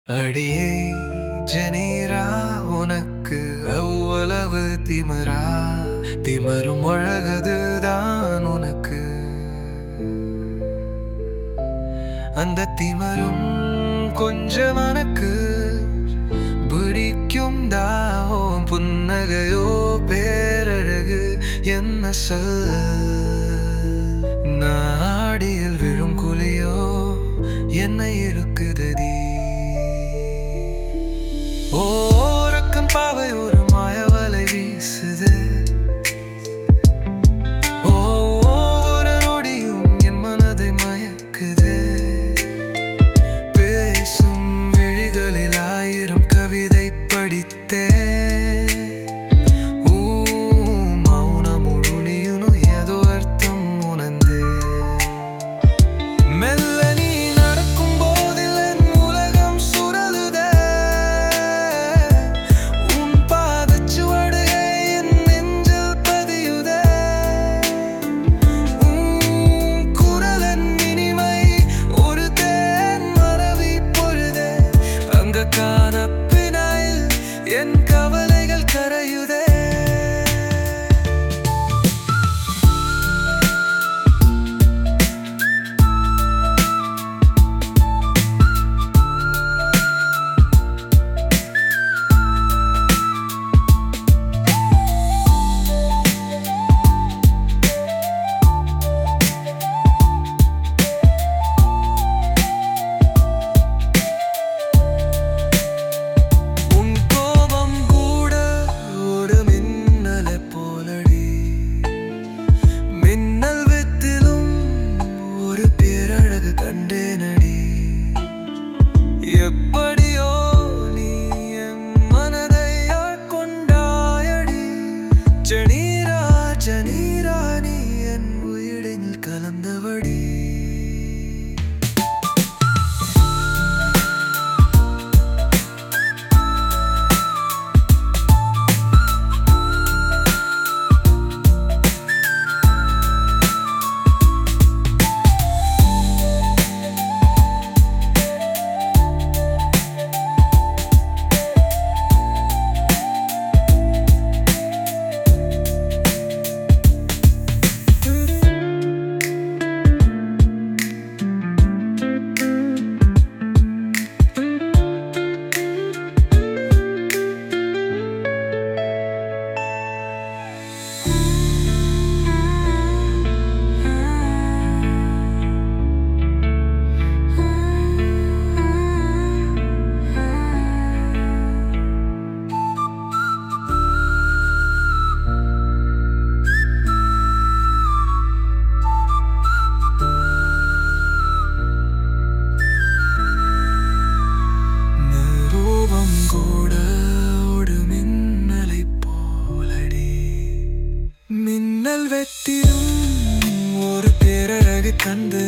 அடியே ஜனீரா உனக்கு அவ்வளவு திமிரா திமரும் அழகதுதான் உனக்கு அந்த திமரும் கொஞ்சம் எனக்கு பிடிக்கும் தாவும் புன்னகையோ பேரழகு என்ன சொல் நாடியில் விழும் குழியோ என்ன இருக்குதடி ஓரக்கம் பாவை ஒரு மாயவலை வீசுது ஒவ்வொரு நொடியும் என் மனதை மயக்குது பேசும் விழிகளில் ஆயிரம் கவிதை படித்தேன் ஊ, மௌனம் உருணியுனும் ஏதோ அர்த்தம் உணர்ந்தே மெல்ல நீ நடக்கும் போதில் என் உலகம் சுழலுதே உன் பாதச்சுவடுகை என் நெஞ்சில் பதியுதே உன் குரலின் இனிமை ஒரு தேன் மரவி பொழுதே அங்க காணப்பினாயில் என் கவலைகள் கரையுதே உன் கோபம் கூட ஒரு மின்னலை போலடி மின்னல் வித்திலும் ஒரு பேரழகு கண்டேனடி எப்படியோ நீ என் மனதை ஆட்கொண்டாயடி ஜனீரா ஜனீரா நீ என் உயிரில் கலந்தவடி ரூபம் கூட ஒரு மின்னலை போலடி மின்னல் வெட்டிடும் ஒரு பேரழகு கண்டு